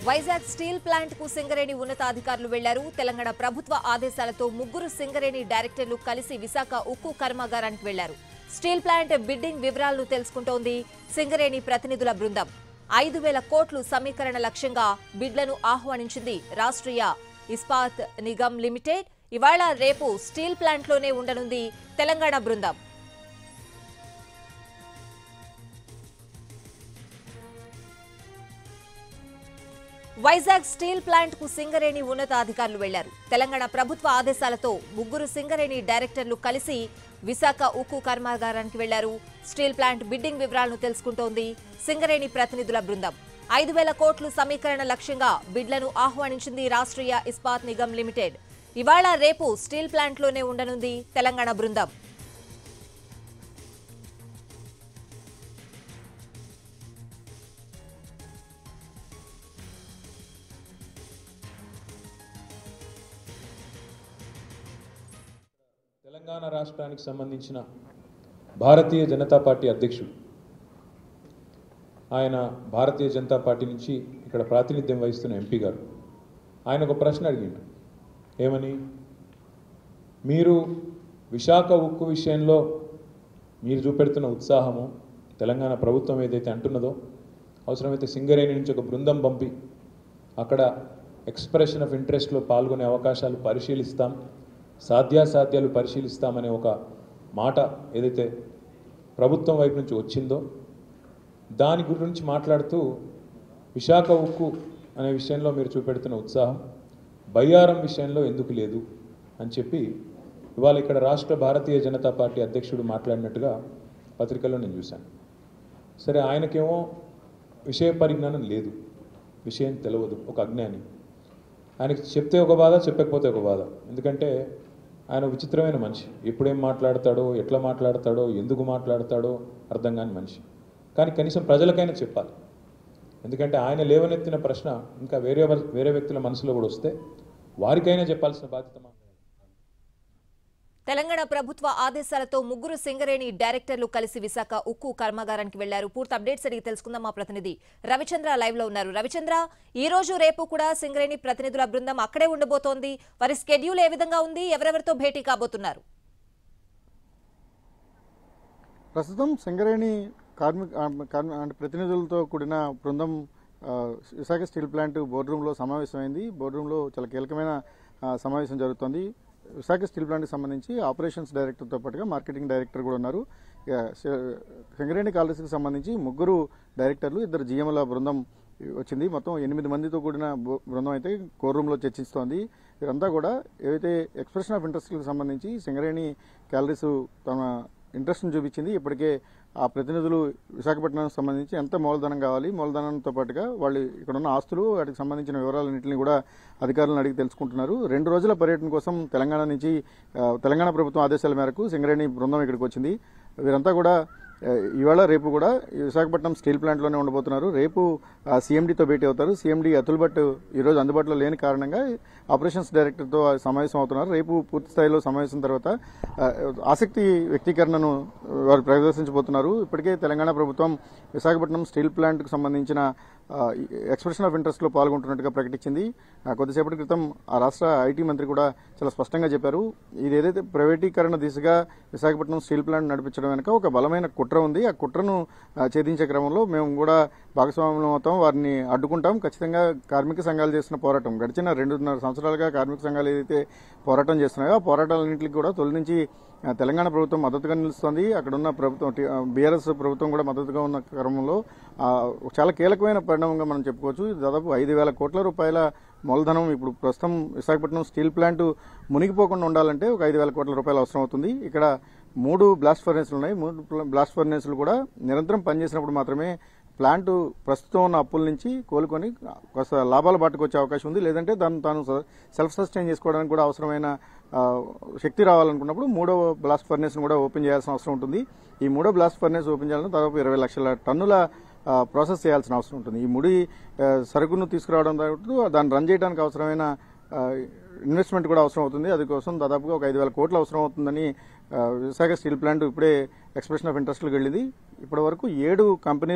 Vizag steel plant కు సింగరేణి ఉన్నతాధికారులు వెళ్లారు తెలంగాణ ప్రభుత్వ ఆదేశాలతో ముగ్గురు సింగరేణి డైరెక్టర్లు కలిసి విశాఖ ఉక్కు కర్మాగారానికి వెళ్లారు స్టీల్ ప్లాంట్ బిడ్డింగ్ వివరాలను తెలుసుకుంటోంది సింగరేణి ప్రతినిధుల బృందం ఐదు వేల కోట్లు సమీకరణ లక్ష్యంగా బిడ్లను ఆహ్వానించింది రాష్ట్రీయ ఇస్పాత్ నిగమ్ లిమిటెడ్ ఇవాళ రేపు స్టీల్ ప్లాంట్లోనే ఉండనుంది తెలంగాణ బృందం వైజాగ్ స్టీల్ ప్లాంట్ కు సింగరేణి ఉన్నతాధికారులు వెళ్లారు తెలంగాణ ప్రభుత్వ ఆదేశాలతో ముగ్గురు సింగరేణి డైరెక్టర్లు కలిసి విశాఖ ఉక్కు కర్మాగారానికి వెళ్లారు స్టీల్ ప్లాంట్ బిడ్డింగ్ వివరాలను తెలుసుకుంటోంది సింగరేణి ప్రతినిధుల బృందం ఐదు వేల కోట్లు సమీకరణ లక్ష్యంగా బిడ్లను ఆహ్వానించింది రాష్ట్రీయ ఇస్పాత్ నిగమ్ లిమిటెడ్ ఇవాళ రేపు స్టీల్ ప్లాంట్లోనే ఉండనుంది తెలంగాణ బృందం తెలంగాణ రాష్ట్రానికి సంబంధించిన భారతీయ జనతా పార్టీ అధ్యక్షుడు ఆయన భారతీయ జనతా పార్టీ నుంచి ఇక్కడ ప్రాతినిధ్యం వహిస్తున్న ఎంపీ గారు ఆయన ఒక ప్రశ్న అడిగిండు ఏమని మీరు విశాఖ ఉక్కు విషయంలో మీరు చూపెడుతున్న ఉత్సాహము తెలంగాణ ప్రభుత్వం ఏదైతే అంటున్నదో అవసరమైతే సింగరేణి నుంచి ఒక బృందం పంపి అక్కడ ఎక్స్ప్రెషన్ ఆఫ్ ఇంట్రెస్ట్లో పాల్గొనే అవకాశాలు పరిశీలిస్తాం సాధ్యాసాధ్యాలు పరిశీలిస్తామనే ఒక మాట ఏదైతే ప్రభుత్వం వైపు నుంచి వచ్చిందో దాని గురించి మాట్లాడుతూ విశాఖ ఉక్కు అనే విషయంలో మీరు చూపెడుతున్న ఉత్సాహం బయ్యారం విషయంలో ఎందుకు లేదు అని చెప్పి ఇవాళ ఇక్కడ రాష్ట్ర భారతీయ జనతా పార్టీ అధ్యక్షుడు మాట్లాడినట్టుగా పత్రికల్లో నేను చూశాను సరే ఆయనకేమో విషయ పరిజ్ఞానం లేదు విషయం తెలియదు ఒక అజ్ఞాని ఆయనకి చెప్తే ఒక బాధ చెప్పకపోతే ఒక బాధ ఎందుకంటే ఆయన విచిత్రమైన మనిషి ఎప్పుడేం మాట్లాడతాడో ఎట్లా మాట్లాడతాడో ఎందుకు మాట్లాడతాడో అర్థం కాని మనిషి కానీ కనీసం ప్రజలకైనా చెప్పాలి ఎందుకంటే ఆయన లేవనెత్తిన ప్రశ్న ఇంకా వేరే వర్- వేరే వ్యక్తుల మనసులో కూడా వస్తే వారికైనా చెప్పాల్సిన బాధ్యత మా తెలంగాణ ప్రభుత్వ ఆదేశాలతో ముగ్గురు సింగరేణి డైరెక్టర్లు కలిసి విశాఖ ఉక్కు కర్మాగారానికి వెళ్లారు పూర్తి అప్డేట్స్ అడిగి తెలుసుకుందాం మా ప్రతినిధి రవిచంద్ర లైవ్ లో ఉన్నారు రవిచంద్ర ఈ రోజు రేపు కూడా సింగరేణి ప్రతినిధుల బృందం అక్కడే ఉండబోతోంది వారి స్కెడ్యూల్ ఏ విధంగా ఉంది ఎవరెవరితో భేటీ కాబోతున్నారు ప్రస్తుతం సింగరేణి కార్మిక ఆ, కార్మి- అంటే ప్రతినిధులతో కూడిన బృందం ఆ, విశాఖ స్టీల్ ప్లాంట్ బోర్డు రూమ్లో సమావేశమైంది బోర్డు రూమ్లో చాలా కీలకమైన ఆ, సమావేశం జరుగుతోంది విశాఖ స్టీల్ ప్లాంట్కి సంబంధించి ఆపరేషన్స్ డైరెక్టర్తో పాటుగా మార్కెటింగ్ డైరెక్టర్ కూడా ఉన్నారు ఇక సి- సింగరేణి కాలనీస్కి సంబంధించి ముగ్గురు డైరెక్టర్లు ఇద్దరు జిఎంల బృందం వచ్చింది మొత్తం ఎనిమిది మందితో కూడిన బృ- బృందం అయితే కోర్ రూమ్లో చర్చిస్తోంది వీరంతా కూడా ఏవైతే ఎక్స్ప్రెషన్ ఆఫ్ ఇంట్రెస్ట్కి సంబంధించి సింగరేణి క్యాలరీస్ తమ ఇంట్రెస్ట్ని చూపించింది ఇప్పటికే ఆ ప్రతినిధులు విశాఖపట్నానికి సంబంధించి ఎంత మూలధనం కావాలి మూలధనంతో పాటుగా వాళ్ళు ఇక్కడ ఉన్న ఆస్తులు వాటికి సంబంధించిన వివరాలన్నింటినీ కూడా అధికారులను అడిగి తెలుసుకుంటున్నారు రెండు రోజుల పర్యటన కోసం తెలంగాణ నుంచి ఆ, తెలంగాణ ప్రభుత్వం ఆదేశాల మేరకు సింగరేణి బృందం ఇక్కడికి వచ్చింది వీరంతా కూడా ఆ, ఇవాళ రేపు కూడా ఈ విశాఖపట్నం స్టీల్ ప్లాంట్లోనే ఉండబోతున్నారు రేపు సీఎండీతో భేటీ అవుతారు సీఎండీ అతుల్ భట్ ఈరోజు అందుబాటులో లేని కారణంగా ఆపరేషన్స్ డైరెక్టర్తో సమావేశం అవుతున్నారు రేపు పూర్తి స్థాయిలో సమావేశం తర్వాత ఆ, ఆసక్తి వ్యక్తీకరణను వారు ప్రదర్శించబోతున్నారు ఇప్పటికే తెలంగాణ ప్రభుత్వం విశాఖపట్నం స్టీల్ ప్లాంట్కు సంబంధించిన ఆ, ఎక్స్ప్రెషన్ ఆఫ్ ఇంట్రెస్ట్లో పాల్గొంటున్నట్టుగా ప్రకటించింది ఆ, కొద్దిసేపటి క్రితం ఆ రాష్ట్ర ఐటీ మంత్రి కూడా చాలా స్పష్టంగా చెప్పారు ఇది ఏదైతే ప్రైవేటీకరణ దిశగా విశాఖపట్నం స్టీల్ ప్లాంట్ నడిపించడం వెనుక ఒక బలమైన కుట్ర ఉంది ఆ కుట్రను ఆ, ఛేదించే క్రమంలో మేము కూడా భాగస్వామ్యం అవుతాం వారిని అడ్డుకుంటాం ఖచ్చితంగా కార్మిక సంఘాలు చేస్తున్న పోరాటం గడిచిన రెండున్నర సంవత్సరాలుగా కార్మిక సంఘాలు ఏదైతే పోరాటం చేస్తున్నాయో ఆ పోరాటాలన్నింటికి కూడా తొలి నుంచి ఆ, తెలంగాణ ప్రభుత్వం మద్దతుగా నిలుస్తోంది అక్కడ ఉన్న ప్రభుత్వం బీఆర్ఎస్ ప్రభుత్వం కూడా మద్దతుగా ఉన్న క్రమంలో ఆ, చాలా కీలకమైన పరిణామంగా మనం చెప్పుకోవచ్చు ఇది దాదాపు ఐదు వేల కోట్ల రూపాయల మూలధనం ఇప్పుడు ప్రస్తుతం విశాఖపట్నం స్టీల్ ప్లాంట్ మునిగిపోకుండా ఉండాలంటే ఒక ఐదు వేల కోట్ల రూపాయలు అవసరం అవుతుంది ఇక్కడ మూడు బ్లాస్ట్ ఫర్నేస్లు ఉన్నాయి మూడు ప్ల- బ్లాస్ట్ ఫర్నేస్లు కూడా నిరంతరం పనిచేసినప్పుడు మాత్రమే ప్లాంట్ ప్రస్తుతం ఉన్న అప్పుల నుంచి కోలుకొని కాస్త లాభాల బాటకు వచ్చే అవకాశం ఉంది లేదంటే దాన్ని తాను స- సెల్ఫ్ సస్టైన్ చేసుకోవడానికి కూడా అవసరమైన ఆ, శక్తి రావాలనుకున్నప్పుడు మూడో బ్లాస్ట్ ఫర్నేస్ను కూడా ఓపెన్ చేయాల్సిన అవసరం ఉంటుంది ఈ మూడో బ్లాస్ట్ ఫర్నేస్ ఓపెన్ చేయాలంటే దాదాపు ఇరవై లక్షల టన్నుల ఆ, ప్రాసెస్ చేయాల్సిన అవసరం ఉంటుంది ఈ ముడి ఆ, సరుకును తీసుకురావడం పాటు దాన్ని రన్ చేయడానికి అవసరమైన ఆ, ఇన్వెస్ట్మెంట్ కూడా అవసరం అవుతుంది అది కోసం దాదాపుగా ఒక ఐదు వేల కోట్లు అవసరం అవుతుందని ఆ, విశాఖ స్టీల్ ప్లాంట్ ఇప్పుడే ఎక్స్ప్రెషన్ ఆఫ్ ఇంట్రెస్ట్లకు వెళ్ళింది ఇప్పటి వరకు ఏడు కంపెనీలు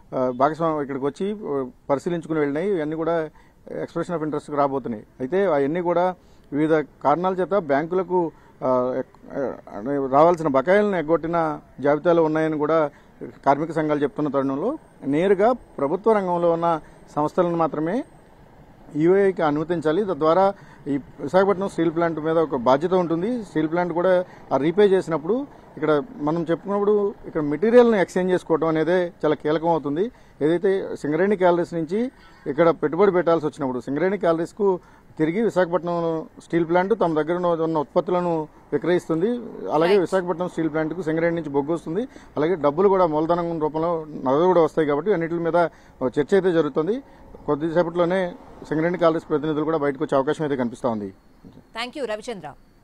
ఆ, భాగస్వామ్యం ఇక్కడికి వచ్చి ఆ, పరిశీలించుకుని వెళ్ళినాయి ఇవన్నీ కూడా ఎక్స్ప్రెషన్ ఆఫ్ ఇంట్రెస్ట్కి రాబోతున్నాయి అయితే అవన్నీ కూడా వివిధ కారణాల చేత బ్యాంకులకు ఆ, ఎక్- ఆ, రావాల్సిన బకాయిలను ఎగ్గొట్టిన జాబితాలో ఉన్నాయని కూడా కార్మిక సంఘాలు చెప్తున్న తరుణంలో నేరుగా ప్రభుత్వ రంగంలో ఉన్న సంస్థలను మాత్రమే యూఏకి అనుమతించాలి తద్వారా ఈ విశాఖపట్నం స్టీల్ ప్లాంట్ మీద ఒక బాధ్యత ఉంటుంది స్టీల్ ప్లాంట్ కూడా ఆ రీపే చేసినప్పుడు ఇక్కడ మనం చెప్పుకున్నప్పుడు ఇక్కడ మెటీరియల్ని ఎక్స్చేంజ్ చేసుకోవడం అనేది చాలా కీలకం అవుతుంది ఏదైతే సింగరేణి క్యాలరీస్ నుంచి ఇక్కడ పెట్టుబడి పెట్టాల్సి వచ్చినప్పుడు సింగరేణి క్యాలరీస్కు తిరిగి విశాఖపట్నం స్టీల్ ప్లాంట్ తమ దగ్గర ఉన్న- ఉన్న ఉత్పత్తులను విక్రయిస్తుంది అలాగే విశాఖపట్నం స్టీల్ ప్లాంట్కు సింగరేణి నుంచి బొగ్గు వస్తుంది అలాగే డబ్బులు కూడా మూలధనం రూపంలో నగదు కూడా వస్తాయి కాబట్టి అన్నిటి మీద ఒక చర్చ అయితే జరుగుతుంది కొద్దిసేపట్లోనే సింగరేణి కాలేజ్ ప్రతినిధులు కూడా బయటకు వచ్చే అవకాశం అయితే కనిపిస్తూ ఉంది థ్యాంక్ యూ రవిచంద్ర